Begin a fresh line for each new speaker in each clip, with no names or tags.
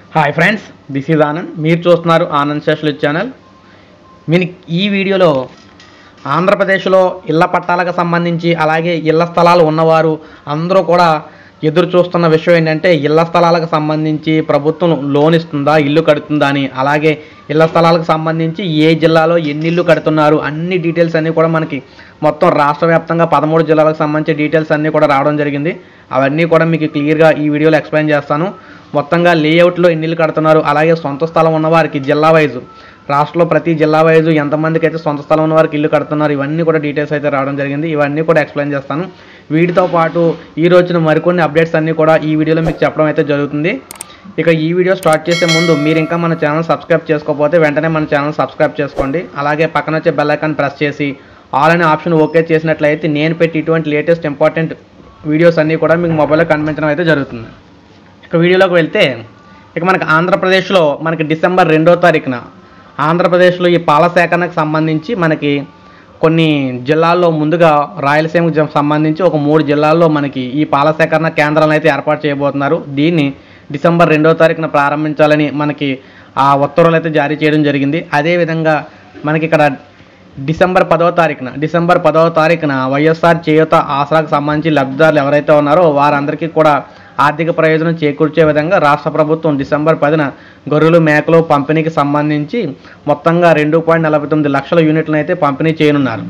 hi friends this is Anand మీరు చూస్తున్నారు Anand special channel మీరు ఈ వీడియోలో ఆంధ్రప్రదేశ్లో ఇళ్ల పట్టాలకు సంబంధించి అలాగే ఇళ్ల స్థలాలు ఉన్నవారు అందరూ కూడా ఎదురు చూస్తున్న విషయం ఏంటంటే ఇళ్ల స్థలాలకు సంబంధించి ప్రభుత్వం లోన్ ఇస్తుందా ఇల్లు కడుతుందా అని అలాగే ఇళ్ల స్థలాలకు సంబంధించి ఏ జిల్లాలో ఎన్ని ఇల్లు కడుతున్నారు అన్ని డీటెయిల్స్ అన్నీ కూడా మనకి మొత్తం రాష్ట్ర వ్యాప్తంగా పదమూడు జిల్లాలకు సంబంధించి డీటెయిల్స్ అన్నీ కూడా రావడం జరిగింది అవన్నీ కూడా మీకు క్లియర్గా ఈ వీడియోలో ఎక్స్ప్లెయిన్ చేస్తాను మొత్తంగా లేఅవుట్లో ఎన్ని ఇల్లు కడుతున్నారు అలాగే సొంత స్థలం ఉన్న వారికి జిల్లా వైజు రాష్ట్రంలో ప్రతి జిల్లా వైజు ఎంతమందికి అయితే సొంత స్థలం ఉన్న వారికి ఇల్లు కడుతున్నారు ఇవన్నీ కూడా డీటెయిల్స్ అయితే రావడం జరిగింది ఇవన్నీ కూడా ఎక్స్ప్లెయిన్ చేస్తాను వీటితో పాటు ఈ రోజున మరికొన్ని అప్డేట్స్ అన్నీ కూడా ఈ వీడియోలో మీకు చెప్పడం అయితే జరుగుతుంది ఇక ఈ వీడియో స్టార్ట్ చేసే ముందు మీరు ఇంకా మన ఛానల్ సబ్స్క్రైబ్ చేసుకోకపోతే వెంటనే మన ఛానల్ సబ్స్క్రైబ్ చేసుకోండి అలాగే పక్కన వచ్చే బెల్ ఐకాన్ ప్రెస్ చేసి ఆల్ అనే ఆప్షన్ ఓకే చేసినట్లయితే నేను పెట్టి ఇటువంటి లేటెస్ట్ ఇంపార్టెంట్ వీడియోస్ అన్నీ కూడా మీకు మొబైల్లో కనిపించడం అయితే జరుగుతుంది ఇక వీడియోలోకి వెళ్తే ఇక మనకి ఆంధ్రప్రదేశ్లో మనకి డిసెంబర్ రెండో తారీఖున ఆంధ్రప్రదేశ్లో ఈ పాల సేకరణకు సంబంధించి మనకి కొన్ని జిల్లాల్లో ముందుగా రాయలసీమకు జ- సంబంధించి ఒక మూడు జిల్లాల్లో మనకి ఈ పాల సేకరణ కేంద్రాలను అయితే ఏర్పాటు చేయబోతున్నారు దీన్ని డిసెంబర్ రెండో తారీఖున ప్రారంభించాలని మనకి ఆ ఉత్తర్వులు అయితే జారీ చేయడం జరిగింది అదేవిధంగా మనకి ఇక్కడ డిసెంబర్ పదవ తారీఖున డిసెంబర్ పదవ తారీఖున వైఎస్ఆర్ చేయూత ఆసరాకు సంబంధించి లబ్ధిదారులు ఎవరైతే ఉన్నారో వారందరికీ కూడా ఆర్థిక ప్రయోజనం చేకూర్చే విధంగా రాష్ట్ర ప్రభుత్వం డిసెంబర్ పదిన గొర్రెలు మేకలు పంపిణీకి సంబంధించి మొత్తంగా రెండు పాయింట్ నలభై తొమ్మిది లక్షల యూనిట్లను అయితే పంపిణీ చేయనున్నారు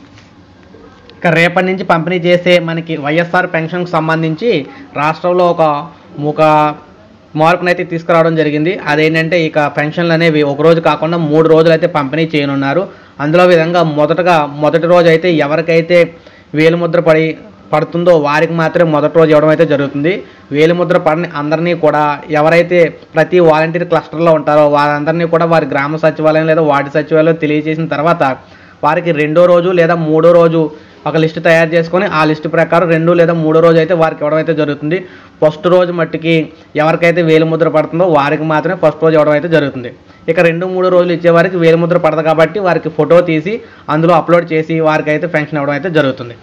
ఇక రేపటి నుంచి పంపిణీ చేసే మనకి వైఎస్ఆర్ పెన్షన్కి సంబంధించి రాష్ట్రంలో ఒక ఒక మార్పునైతే తీసుకురావడం జరిగింది అదేంటంటే ఇక పెన్షన్లు అనేవి ఒక రోజు కాకుండా మూడు రోజులు అయితే పంపిణీ చేయనున్నారు అందులో విధంగా మొదటగా మొదటి రోజు అయితే ఎవరికైతే వేలుముద్ర పడి పడుతుందో వారికి మాత్రమే మొదటి రోజు ఇవ్వడం అయితే జరుగుతుంది వేలిముద్ర పడని అందరినీ కూడా ఎవరైతే ప్రతి వాలంటీర్ క్లస్టర్లో ఉంటారో వారందరినీ కూడా వారి గ్రామ సచివాలయం లేదా వార్డు సచివాలయం తెలియజేసిన తర్వాత వారికి రెండో రోజు లేదా మూడో రోజు ఒక లిస్ట్ తయారు చేసుకొని ఆ లిస్ట్ ప్రకారం రెండు లేదా మూడో రోజు అయితే వారికి ఇవ్వడం అయితే జరుగుతుంది ఫస్ట్ రోజు మట్టుకి ఎవరికైతే వేలిముద్ర పడుతుందో వారికి మాత్రమే ఫస్ట్ రోజు ఇవ్వడం అయితే జరుగుతుంది ఇక రెండు మూడు రోజులు ఇచ్చే వారికి వేలిముద్ర పడదు కాబట్టి వారికి ఫోటో తీసి అందులో అప్లోడ్ చేసి వారికి అయితే పెన్షన్ ఇవ్వడం అయితే జరుగుతుంది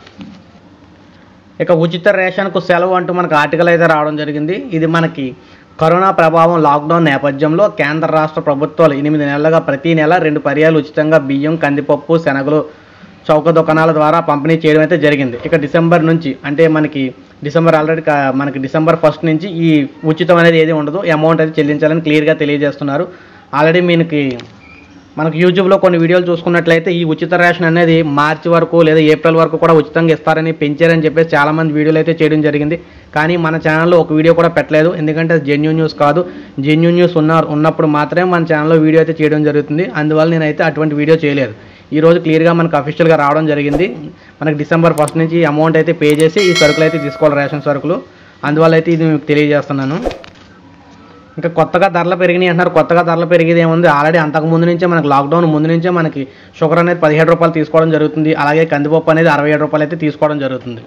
ఇక ఉచిత రేషన్కు సెలవు అంటూ మనకు ఆర్టికల్ అయితే రావడం జరిగింది ఇది మనకి కరోనా ప్రభావం లాక్డౌన్ నేపథ్యంలో కేంద్ర రాష్ట్ర ప్రభుత్వాలు ఎనిమిది నెలలుగా ప్రతి నెల రెండు పర్యాలు ఉచితంగా బియ్యం కందిపప్పు శనగలు చౌక దుకాణాల ద్వారా పంపిణీ చేయడం అయితే జరిగింది ఇక డిసెంబర్ నుంచి అంటే మనకి డిసెంబర్ ఆల్రెడీ కా- మనకి డిసెంబర్ ఫస్ట్ నుంచి ఈ ఉచితం అనేది ఏది ఉండదు అమౌంట్ అయితే చెల్లించాలని క్లియర్గా తెలియజేస్తున్నారు ఆల్రెడీ మనకి మనకు యూట్యూబ్లో కొన్ని వీడియోలు చూసుకున్నట్లయితే ఈ ఉచిత రేషన్ అనేది మార్చి వరకు లేదా ఏప్రిల్ వరకు కూడా ఉచితంగా ఇస్తారని పెంచారని చెప్పేసి చాలామంది వీడియోలు అయితే చేయడం జరిగింది కానీ మన ఛానల్లో ఒక వీడియో కూడా పెట్టలేదు ఎందుకంటే అది జెన్యున్ న్యూస్ కాదు జెన్యున్ న్యూస్ ఉన్న ఉన్నప్పుడు మాత్రమే మన ఛానల్లో వీడియో అయితే చేయడం జరుగుతుంది అందువల్ల నేనైతే అటువంటి వీడియో చేయలేదు ఈ రోజు క్లియర్గా మనకు అఫీషియల్గా రావడం జరిగింది మనకి డిసెంబర్ ఫస్ట్ నుంచి అమౌంట్ అయితే పే చేసి ఈ సరుకులు అయితే తీసుకోవాలి రేషన్ సరుకులు అందువల్ల అయితే ఇది మీకు తెలియజేస్తున్నాను ఇంకా కొత్తగా ధరలు పెరిగినాయి అంటున్నారు కొత్తగా ధరలు పెరిగేది ఏముంది ఆల్రెడీ అంతకు ముందు నుంచే మనకి లాక్డౌన్ ముందు నుంచే మనకి షుగర్ అనేది పదిహేడు రూపాయలు తీసుకోవడం జరుగుతుంది అలాగే కందిపప్పు అనేది అరవై ఏడు రూపాయలు అయితే తీసుకోవడం జరుగుతుంది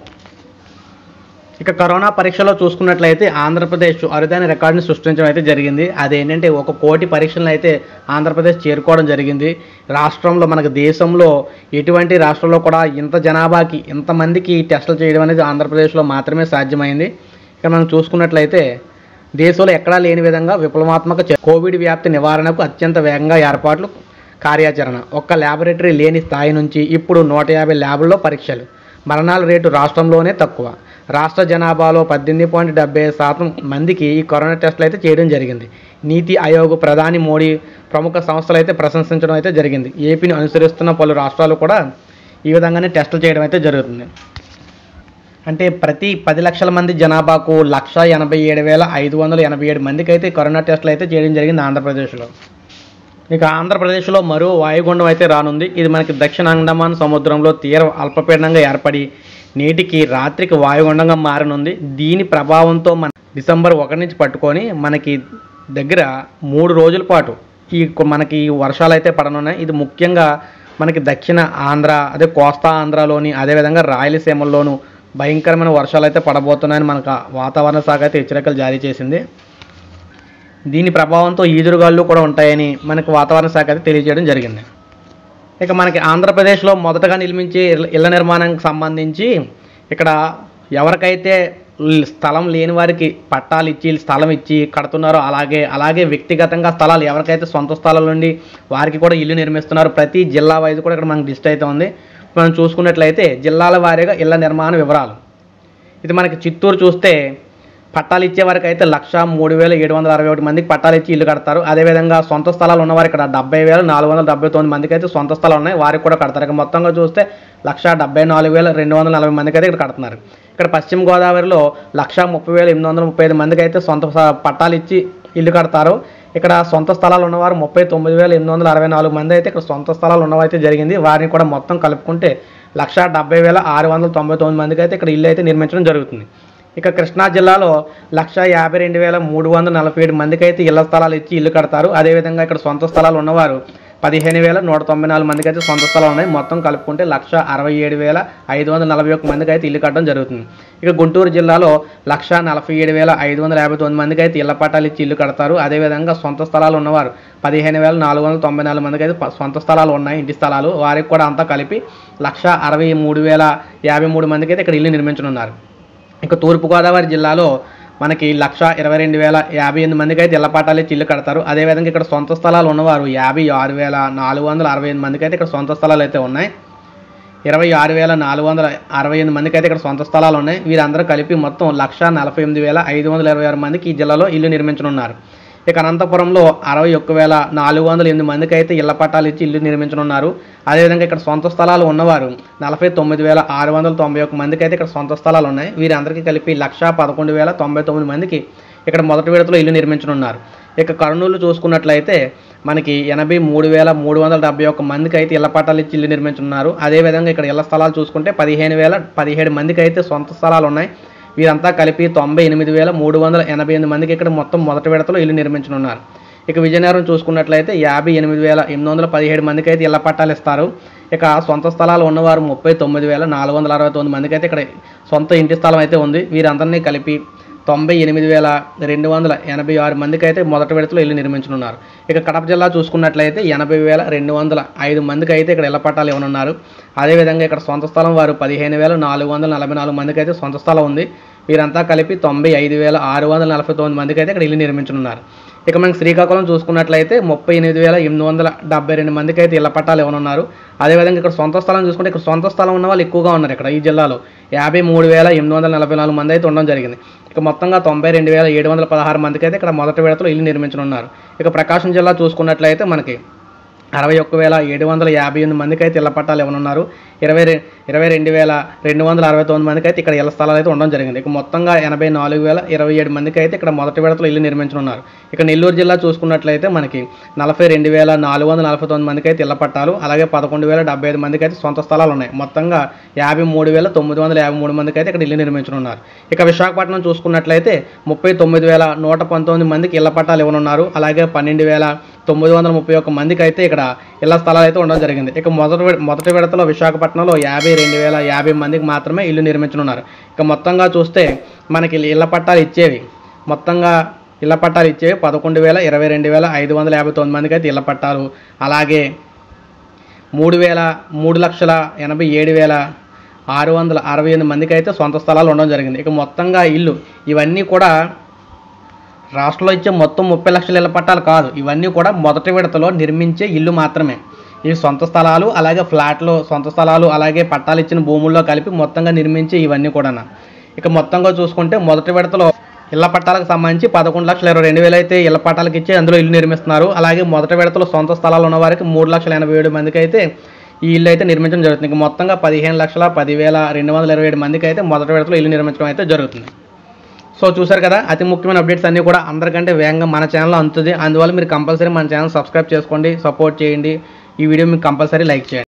ఇక కరోనా పరీక్షలో చూసుకున్నట్లయితే ఆంధ్రప్రదేశ్ అరుదైన రికార్డుని సృష్టించడం అయితే జరిగింది అదేంటంటే ఒక కోటి పరీక్షలను అయితే ఆంధ్రప్రదేశ్ చేరుకోవడం జరిగింది రాష్ట్రంలో మనకు దేశంలో ఎటువంటి రాష్ట్రంలో కూడా ఇంత జనాభాకి ఇంతమందికి టెస్టులు చేయడం అనేది ఆంధ్రప్రదేశ్లో మాత్రమే సాధ్యమైంది ఇక మనం చూసుకున్నట్లయితే దేశంలో ఎక్కడా లేని విధంగా విప్లవాత్మక చర్య- కోవిడ్ వ్యాప్తి నివారణకు అత్యంత వేగంగా ఏర్పాట్లు కార్యాచరణ ఒక్క ల్యాబొరేటరీ లేని స్థాయి నుంచి ఇప్పుడు నూట యాభై ల్యాబుల్లో పరీక్షలు మరణాల రేటు రాష్ట్రంలోనే తక్కువ రాష్ట్ర జనాభాలో పద్దెనిమిది పాయింట్ డెబ్బై శాతం మందికి ఈ కరోనా టెస్టులు అయితే చేయడం జరిగింది నీతి ఆయోగ్ ప్రధాని మోడీ ప్రముఖ సంస్థలు అయితే ప్రశంసించడం అయితే జరిగింది ఏపీని అనుసరిస్తున్న పలు రాష్ట్రాలు కూడా ఈ విధంగానే టెస్టులు చేయడం అయితే జరుగుతుంది అంటే ప్రతి పది లక్షల మంది జనాభాకు లక్ష ఎనభై ఏడు వేల ఐదు వందల ఎనభై ఏడు మందికి అయితే కరోనా టెస్టులు అయితే చేయడం జరిగింది ఆంధ్రప్రదేశ్లో ఇక ఆంధ్రప్రదేశ్లో మరో వాయుగుండం అయితే రానుంది ఇది మనకి దక్షిణ అండమాన్ సముద్రంలో తీవ్ర అల్పపీడనంగా ఏర్పడి నేటికి రాత్రికి వాయుగుండంగా మారనుంది దీని ప్రభావంతో మన డిసెంబర్ ఒకటి నుంచి పట్టుకొని మనకి దగ్గర మూడు రోజుల పాటు ఈ కొ- మనకి ఈ వర్షాలు అయితే పడనున్నాయి ఇది ముఖ్యంగా మనకి దక్షిణ ఆంధ్ర అదే కోస్తా ఆంధ్రాలోని అదేవిధంగా రాయలసీమల్లోనూ భయంకరమైన వర్షాలు అయితే పడబోతున్నాయని మనకు ఆ వాతావరణ శాఖ అయితే హెచ్చరికలు జారీ చేసింది దీని ప్రభావంతో ఈదురుగాళ్ళు కూడా ఉంటాయని మనకు వాతావరణ శాఖ అయితే తెలియజేయడం జరిగింది ఇక మనకి ఆంధ్రప్రదేశ్లో మొదటగా నిర్మించే ఇళ్ళ- ఇళ్ళ నిర్మాణానికి సంబంధించి ఇక్కడ ఎవరికైతే ల్- స్థలం లేని వారికి పట్టాలు ఇచ్చి స్థలం ఇచ్చి కడుతున్నారో అలాగే అలాగే వ్యక్తిగతంగా స్థలాలు ఎవరికైతే సొంత స్థలాలు నుండి వారికి కూడా ఇల్లు నిర్మిస్తున్నారు ప్రతి జిల్లా వైజ్ కూడా ఇక్కడ మనకి లిస్ట్ అయితే ఉంది మనం చూసుకున్నట్లయితే జిల్లాల వారీగా ఇళ్ల నిర్మాణ వివరాలు ఇది మనకి చిత్తూరు చూస్తే పట్టాలు ఇచ్చే వారికి అయితే లక్ష మూడు వేల ఏడు వందల అరవై ఒకటి మందికి పట్టాలు ఇచ్చి ఇల్లు కడతారు అదేవిధంగా సొంత స్థలాలు ఉన్నవారు ఇక్కడ డెబ్బై వేల నాలుగు వందల డెబ్బై తొమ్మిది మందికి అయితే సొంత స్థలాలు ఉన్నాయి వారికి కూడా కడతారు ఇక మొత్తంగా చూస్తే లక్ష డెబ్బై నాలుగు వేల రెండు వందల నలభై మందికి అయితే ఇక్కడ కడుతున్నారు ఇక్కడ పశ్చిమ గోదావరిలో లక్ష ముప్పై వేల ఎనిమిది వందల ముప్పై ఐదు మందికి అయితే సొంత స- పట్టాలు ఇచ్చి ఇల్లు కడతారు ఇక్కడ సొంత స్థలాలు ఉన్నవారు ముప్పై తొమ్మిది వేల ఎనిమిది వందల అరవై నాలుగు మంది అయితే ఇక్కడ సొంత స్థలాలు ఉన్నవైతే జరిగింది వారిని కూడా మొత్తం కలుపుకుంటే లక్ష డెబ్బై వేల ఆరు వందల తొంభై తొమ్మిది మందికి అయితే ఇక్కడ ఇల్లు అయితే నిర్మించడం జరుగుతుంది ఇక కృష్ణా జిల్లాలో లక్ష యాభై రెండు వేల మూడు వందల నలభై ఏడు మందికి అయితే ఇళ్ల స్థలాలు ఇచ్చి ఇల్లు కడతారు అదేవిధంగా ఇక్కడ సొంత స్థలాలు ఉన్నవారు పదిహేను వేల నూట తొంభై నాలుగు మందికి అయితే సొంత స్థలాలు ఉన్నాయి మొత్తం కలుపుకుంటే లక్ష అరవై ఏడు వేల ఐదు వందల నలభై ఒక్క మందికి అయితే ఇల్లు కట్టడం జరుగుతుంది ఇక గుంటూరు జిల్లాలో లక్ష నలభై ఏడు వేల ఐదు వందల యాభై తొమ్మిది మందికి అయితే ఇళ్ల పట్టాలు ఇచ్చి ఇల్లు కడతారు అదేవిధంగా సొంత స్థలాలు ఉన్నవారు పదిహేను వేల నాలుగు వందల తొంభై నాలుగు మందికి అయితే ప- సొంత స్థలాలు ఉన్నాయి ఇంటి స్థలాలు వారికి కూడా అంతా కలిపి లక్ష అరవై మూడు వేల యాభై మూడు మందికి అయితే ఇక్కడ ఇల్లు నిర్మించనున్నారు ఇక తూర్పుగోదావరి జిల్లాలో మనకి లక్ష ఇరవై రెండు వేల యాభై ఎనిమిది మందికి అయితే ఇళ్ల పట్టాలు ఇచ్చి ఇల్లు కడతారు అదేవిధంగా ఇక్కడ సొంత స్థలాలు ఉన్నవారు యాభై ఆరు వేల నాలుగు వందల అరవై ఎనిమిది మందికి అయితే ఇక్కడ సొంత స్థలాలు అయితే ఉన్నాయి ఇరవై ఆరు వేల నాలుగు వందల అరవై ఎనిమిది మందికి అయితే ఇక్కడ సొంత స్థలాలు ఉన్నాయి వీరందరూ కలిపి మొత్తం లక్ష నలభై ఎనిమిది వేల ఐదు వందల ఇరవై ఆరు మందికి ఈ జిల్లాలో ఇల్లు నిర్మించనున్నారు ఇక అనంతపురంలో అరవై ఒక్క వేల నాలుగు వందల ఎనిమిది మందికి అయితే ఇళ్ల పట్టాలు ఇచ్చి ఇల్లు నిర్మించనున్నారు అదేవిధంగా ఇక్కడ సొంత స్థలాలు ఉన్నవారు నలభై తొమ్మిది వేల ఆరు వందల తొంభై ఒక్క మందికి అయితే ఇక్కడ సొంత స్థలాలు ఉన్నాయి వీరందరికీ కలిపి లక్ష పదకొండు వేల తొంభై తొమ్మిది మందికి ఇక్కడ మొదటి విడతలో ఇల్లు నిర్మించనున్నారు ఇక కర్నూలు చూసుకున్నట్లయితే మనకి ఎనభై మూడు వేల మూడు వందల డెబ్బై ఒక్క మందికి అయితే ఇళ్ల పట్టాలు ఇచ్చి ఇల్లు నిర్మించున్నారు అదేవిధంగా ఇక్కడ ఇళ్ల స్థలాలు చూసుకుంటే పదిహేను వేల పదిహేడు మందికి అయితే సొంత స్థలాలు ఉన్నాయి వీరంతా కలిపి తొంభై ఎనిమిది వేల మూడు వందల ఎనభై ఎనిమిది మందికి ఇక్కడ మొత్తం మొదటి విడతలో ఇల్లు నిర్మించనున్నారు ఇక విజయనగరం చూసుకున్నట్లయితే యాభై ఎనిమిది వేల ఎనిమిది వందల పదిహేడు మందికి అయితే ఇళ్ల పట్టాలు ఇస్తారు ఇక సొంత స్థలాలు ఉన్నవారు ముప్పై తొమ్మిది వేల నాలుగు వందల అరవై తొమ్మిది మందికి అయితే ఇక్కడ సొంత ఇంటి స్థలం అయితే ఉంది వీరందరినీ కలిపి తొంభై ఎనిమిది వేల రెండు వందల ఎనభై ఆరు మందికి అయితే మొదటి విడతలో ఇల్లు నిర్మించనున్నారు ఇక కడప జిల్లా చూసుకున్నట్లయితే ఎనభై వేల రెండు వందల ఐదు మందికి అయితే ఇక్కడ ఇళ్ల పట్టాలు ఇవ్వనున్నారు అదేవిధంగా ఇక్కడ సొంత స్థలం వారు పదిహేను వేల నాలుగు వందల నలభై నాలుగు మందికి అయితే సొంత స్థలం ఉంది వీరంతా కలిపి తొంభై ఐదు వేల ఆరు వందల నలభై తొమ్మిది మందికి అయితే ఇక్కడ ఇల్లు నిర్మించనున్నారు ఇక మనకి శ్రీకాకుళం చూసుకున్నట్లయితే ముప్పై ఎనిమిది వేల ఎనిమిది వందల డెబ్బై రెండు మందికి అయితే ఇళ్ల పట్టాలు ఇవ్వనున్నారు అదేవిధంగా ఇక్కడ సొంత స్థలం చూసుకుంటే ఇక్కడ సొంత స్థలం ఉన్న వాళ్ళు ఎక్కువగా ఉన్నారు ఇక్కడ ఈ జిల్లాలో యాభై మూడు వేల ఎనిమిది వందల నలభై నాలుగు మంది అయితే ఉండడం జరిగింది ఇక మొత్తంగా తొంభై రెండు వేల ఏడు వందల పదహారు మందికి అయితే ఇక్కడ మొదటి విడతలో ఇల్లు నిర్మించనున్నారు ఇక ప్రకాశం జిల్లా చూసుకున్నట్లయితే మనకి అరవై ఒక్క వేల ఏడు వందల యాభై ఎనిమిది మందికి అయితే ఇళ్ల పట్టాలు ఇవ్వనున్నారు ఇరవై రె ఇరవై రెండు వేల రెండు వందల అరవై తొమ్మిది మందికి అయితే ఇక్కడ ఇళ్ల స్థలాలు అయితే ఉండడం జరిగింది ఇక మొత్తంగా ఎనభై నాలుగు వేల ఇరవై ఏడు మందికి అయితే ఇక్కడ మొదటి విడతలో ఇల్లు నిర్మించనున్నారు ఇక నెల్లూరు జిల్లా చూసుకున్నట్లయితే మనకి నలభై రెండు వేల నాలుగు వందల నలభై తొమ్మిది మందికి అయితే ఇళ్ల పట్టాలు అలాగే పదకొండు వేల డెబ్బై ఐదు మందికి అయితే సొంత స్థలాలు ఉన్నాయి మొత్తంగా యాభై మూడు వేల తొమ్మిది వందల యాభై మూడు మందికి అయితే ఇక్కడ ఇల్లు నిర్మించనున్నారు ఇక విశాఖపట్నం చూసుకున్నట్లయితే ముప్పై తొమ్మిది వేల నూట పంతొమ్మిది మందికి ఇళ్ల పట్టాలు ఇవ్వనున్నారు అలాగే పన్నెండు వేల తొమ్మిది వందల ముప్పై ఒక్క మందికి అయితే ఇక్కడ ఇళ్ల స్థలాలు అయితే ఉండడం జరిగింది ఇక మొదటి విడ- మొదటి విడతలో విశాఖపట్నంలో యాభై రెండు వేల యాభై మందికి మాత్రమే ఇల్లు నిర్మించనున్నారు ఇక మొత్తంగా చూస్తే మనకి ఇళ్ల పట్టాలు ఇచ్చేవి మొత్తంగా ఇళ్ల పట్టాలు ఇచ్చేవి పదకొండు వేల ఇరవై రెండు వేల ఐదు వందల యాభై తొమ్మిది మందికి అయితే ఇళ్ల పట్టాలు అలాగే మూడు వేల మూడు లక్షల ఎనభై ఏడు వేల ఆరు వందల అరవై ఎనిమిది మందికి అయితే సొంత స్థలాలు ఉండడం జరిగింది ఇక మొత్తంగా ఇల్లు ఇవన్నీ కూడా రాష్ట్రంలో ఇచ్చే మొత్తం ముప్పై లక్షల ఇళ్ల పట్టాలు కాదు ఇవన్నీ కూడా మొదటి విడతలో నిర్మించే ఇల్లు మాత్రమే ఇవి సొంత స్థలాలు అలాగే ఫ్లాట్లు సొంత స్థలాలు అలాగే పట్టాలు ఇచ్చిన భూముల్లో కలిపి మొత్తంగా నిర్మించే ఇవన్నీ కూడా ఇక మొత్తంగా చూసుకుంటే మొదటి విడతలో ఇళ్ల పట్టాలకు సంబంధించి పదకొండు లక్షల ఇరవై రెండు వేలు అయితే ఇళ్ల పట్టాలకు ఇచ్చి అందులో ఇల్లు నిర్మిస్తున్నారు అలాగే మొదటి విడతలో సొంత స్థలాలు ఉన్న వారికి మూడు లక్షల ఎనభై ఏడు మందికి అయితే ఈ ఇల్లు అయితే నిర్మించడం జరుగుతుంది ఇంక మొత్తంగా పదిహేను లక్షల పదివేల రెండు వందల ఇరవై ఏడు మందికి అయితే మొదటి విడతలో ఇల్లు నిర్మించడం అయితే జరుగుతుంది సో చూసారు కదా అతి ముఖ్యమైన అప్డేట్స్ అన్నీ కూడా అందరికంటే వేగంగా మన ఛానల్లో అందుతుంది అందువల్ల మీరు కంపల్సరీ మన ఛానల్ సబ్స్క్రైబ్ చేసుకోండి సపోర్ట్ చేయండి ఈ వీడియో మీకు కంపల్సరీ లైక్ చేయండి